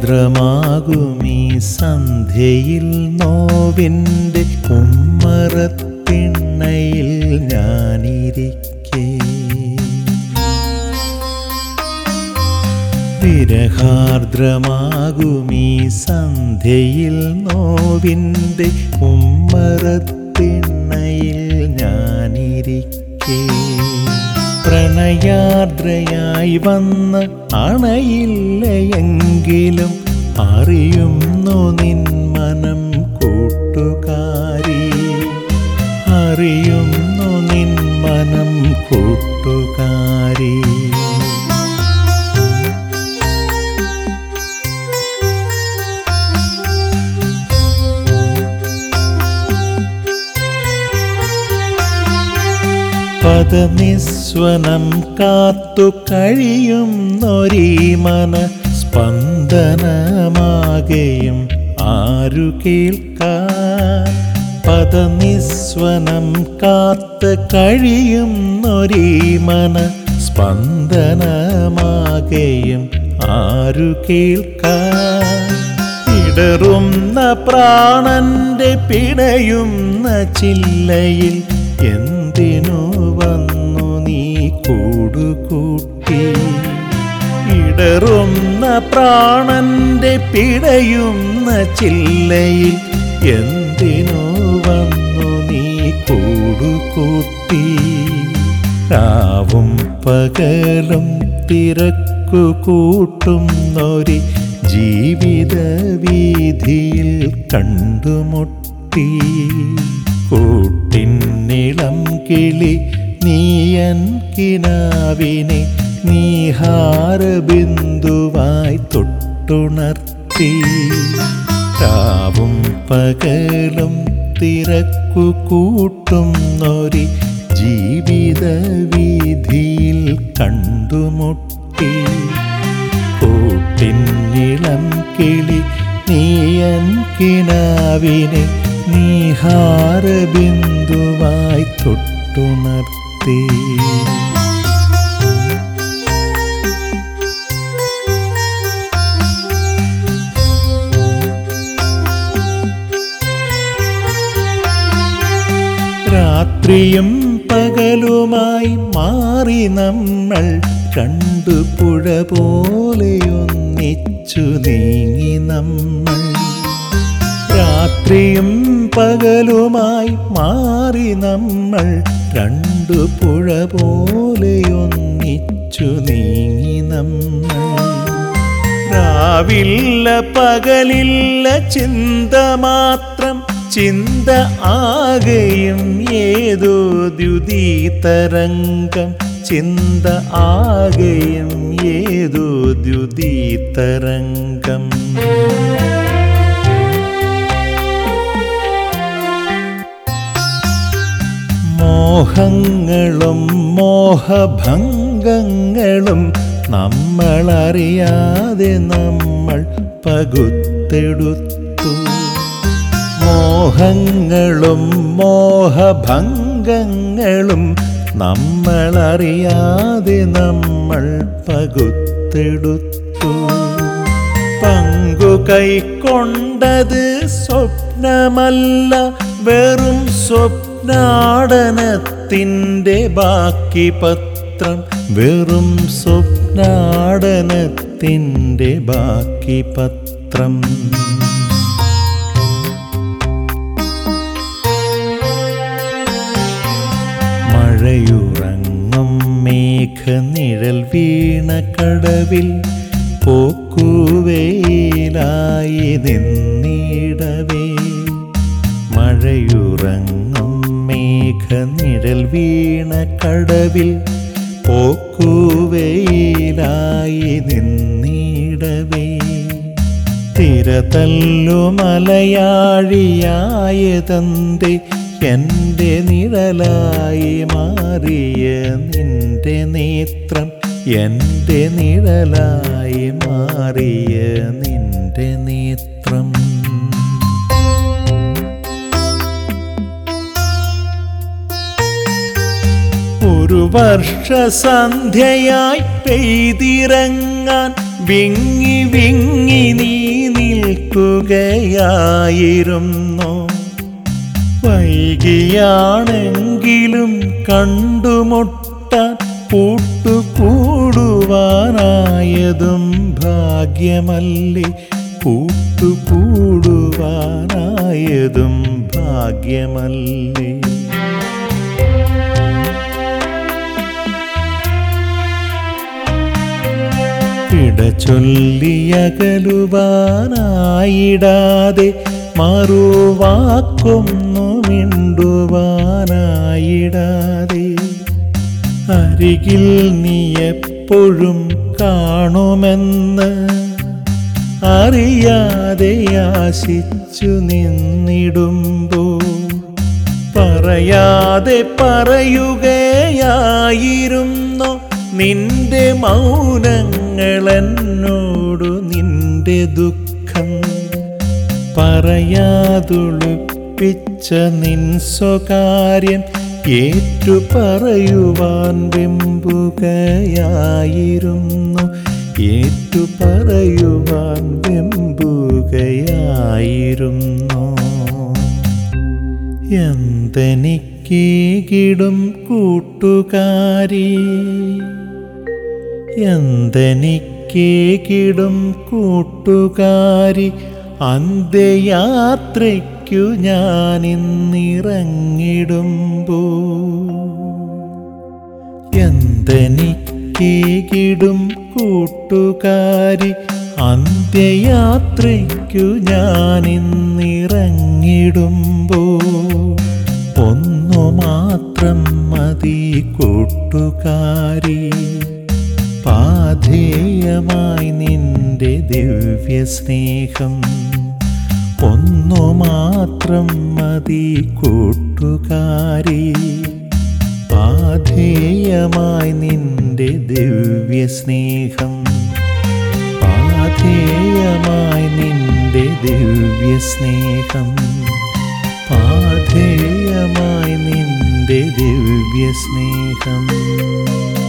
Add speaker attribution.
Speaker 1: ഹൃദയാർദ്രമാകുമീ സന്ധ്യയിൽ നോവിൻ്റെ ഉമ്മറത്തിണ്ണയിൽ ഞാനിരിക്കേ വിരഹാർദ്രമാകുമീ സന്ധ്യയിൽ നോവിൻ്റെ ഉമ്മറത്തിണ്ണയിൽ ഞാനിരിക്കേ പ്രണയാർദ്രയായി വന്ന് അണയില്ല എങ്കിലും അറിയുന്നു നിൻ മനം കൂട്ടുകാരി അറിയുന്നു നിൻ മനം കൂട്ടുകാരി പദനിസ്വനം കാത്തു കഴിയുന്നൊരീ മന സ്പന്ദനമാകെയും ആരു കേൾക്കാൻ പദനിസ്വനം കാത്ത് കഴിയുന്നൊരീ മന സ്പന്ദനമാകെയും ആരു കേൾക്കാൻ ഇടറുന്ന പ്രാണന്റെ പിടയുന്ന ചില്ലയിൽ എന്തിനു വന്നു നീ കൂടുകൂട്ടി ഇടറുന്ന പ്രാണന്റെ പിടയുന്ന ചില്ലയിൽ എന്തിനു വന്നു നീ കൂടുകൂട്ടി രാവും പകലും തിരക്കു കൂട്ടുന്നൊരു ജീവിത വീതിയിൽ കണ്ടുമുട്ടി കൂട്ടിന്നിളം കിളി നീയൻ കിനാവിനെ നീഹാരബിന്ദുവായി തൊട്ടുണർത്തി രാവും പകലും തിരക്കു കൂട്ടുന്നൊരു ജീവിത വീതിയിൽ കണ്ടുമുട്ടി കൂട്ടിന്നിളം കിളി നീയൻ കിനാവിനെ നീഹാരബിന്ദുവായി തൊട്ടുണർത്തി രാത്രിയും പകലുമായി മാറി നമ്മൾ രണ്ടു പുഴ പോലെ ഒന്നിച്ചു നീങ്ങി നമ്മൾ രാത്രിയും പകലുമായി മാറി നമ്മൾ രണ്ടു പുഴ പോലെ ഒന്നിച്ചു നീങ്ങി നമ്മൾ രാവില്ല പകലില്ല ചിന്ത മാത്രം ചിന്ത ആകെയും ഏതോ ദ്യുതീതരംഗം ചിന്ത ആകെയും ഏതോ ദ്യുതീതരംഗം മോഹങ്ങളും മോഹഭംഗങ്ങളും നമ്മളറിയാതെ നമ്മൾ പകുത്തെടുത്തു മോഹങ്ങളും മോഹഭംഗങ്ങളും നമ്മളറിയാതെ നമ്മൾ പകുത്തെടുത്തു പങ്കു കൈക്കൊണ്ടത് സ്വപ്നമല്ല വെറും സ്വപ്നാടനത്തിൻ്റെ ബാക്കി പത്രം വെറും സ്വപ്നാടനത്തിൻ്റെ ബാക്കി പത്രം മഴയുറങ്ങും മേഘനിഴൽ വീണ കടവിൽ പോക്കുവേലായി നിന്നിടവേ മഴയുറങ്ങും മേഘനിഴൽ വീണ കടവിൽ പോക്കുവേലായി നിന്നിടവേ തിരതല്ലു മലയാഴിയായതന്റെ എൻ്റെ നിഴലായി മാറിയ നിന്റെ നേത്രം എൻ്റെ നിഴലായി മാറിയ നിന്റെ നേത്രം ഒരു വർഷ സന്ധ്യയായി പെയ്തിറങ്ങാൻ വിങ്ങി വിങ്ങി നീ നിൽക്കുകയായിരുന്നു വൈകിയാണെങ്കിലും കണ്ടുമുട്ടാൻ കൂട്ടുകൂടുവാനായതും ഭാഗ്യമല്ലേ കൂട്ടുകൂടുവാനായതും ഭാഗ്യമല്ലേ ഇട ചൊല്ലിയകലുവാനായിടാതെ മറുവാക്കൊന്നു മിണ്ടുവാനായിടാതെ അരികിൽ നീ എപ്പോഴും കാണുമെന്ന് അറിയാതെ ആശിച്ചു നിന്നിടുമ്പോ പറയാതെ പറയുകയായിരുന്നു നിന്റെ മൗനങ്ങൾ എന്നോടു നിന്റെ ദുഃഖം പറയാതൊളിപ്പിച്ച നിൻ സ്വകാര്യം ഏറ്റു പറയുവാൻ വെമ്പുകയായിരുന്നു ഏറ്റു പറയുവാൻ വെമ്പുകയായിരുന്നു എന്തെനിക്കീകിടും കൂട്ടുകാരി എന്തെനിക്കേകിടും കൂട്ടുകാരി അന്ത്യയാത്രയ്ക്കു ഞാനിന്നിറങ്ങിടുമ്പോ എന്തെനിക്കേകിടും കൂട്ടുകാരി അന്ത്യയാത്രയ്ക്കു ഞാനിന്നിറങ്ങിടുമ്പോ ഒന്നു മാത്രം മതി കൂട്ടുകാരി പാധേയമായി നിന്റെ ദിവ്യ സ്നേഹം ഒന്നു മാത്രം മതി കൂട്ടുകാരി പാധേയമായി നിന്റെ ദിവ്യ സ്നേഹം പാധേയമായി നിന്റെ ദിവ്യ സ്നേഹം പാധേയമായി നിന്റെ ദിവ്യ സ്നേഹം